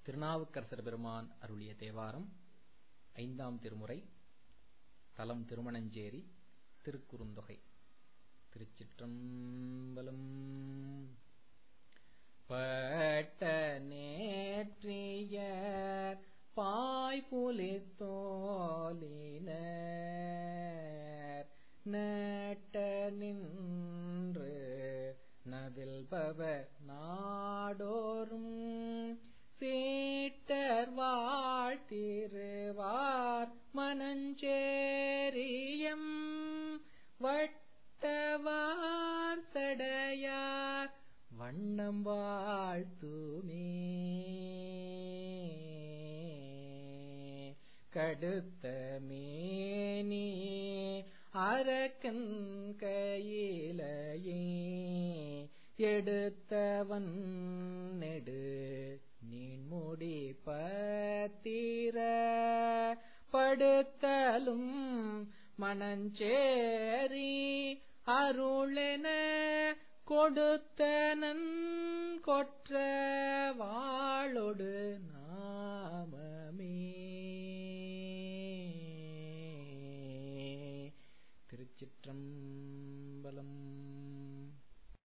திருநாவுக்கரசர் பெருமான் அருளிய தேவாரம் ஐந்தாம் திருமுறை தலம் திருமணஞ்சேரி திருக்குறுந்தொகை திருச்சிற்றம்பலம் பட்ட நேற்றியர் பாய்புலித்தோலினர் நட்ட நின்று நவில்பவ நாடோறும் சீட்டர் வாழ்த்திருவார் மனஞ்சேரியம் வட்டவார் சடையார் வண்ணம் வாழ்த்துமே கடுத்த மேனி அரக்கன் கையிலையே எடுத்தவன் நெடு நீன்முடி பத்திர படுத்தலும் மணஞ்சேரி அருளென கொடுத்தனன் கொற்ற வாழொடு நாமமே திருச்சிற்றம்பலம்